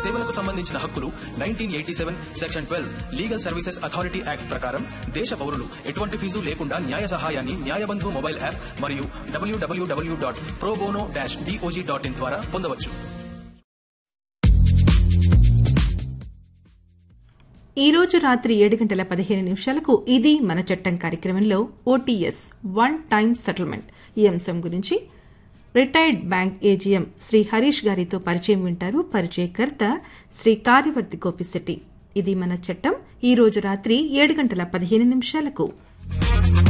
సేవలకు సంబంధించిన హక్కులు nineteen eighty seven section twelve legal services authority act ప్రకారం దేశ పౌరులు ఎటువంటి ఫీజు లేకుండా న్యాయ సహాయాన్ని న్యాయబంధు మొబైల్ యాప్ మరియు WWW dot pro bono dash DOJ dot in ద్వారా పొందవచ్చు ఈ రోజు రాత్రి ఏడు గంటల పదిహేను నిమిషాలకు ఇది మన చట్టం కార్యక్రమంలో ఓటీఎస్ వన్ టైం సెటిల్మెంట్ ఈ అంశం గురించి retired bank AGM Shri Harish గారితో పరిచయం వింటారు పరిచయకర్త శ్రీ కార్యవర్తి గోపిశెట్టి ఇది మన చట్టం ఈ రోజు రాత్రి ఏడు గంటల పదిహేను నిమిషాలకు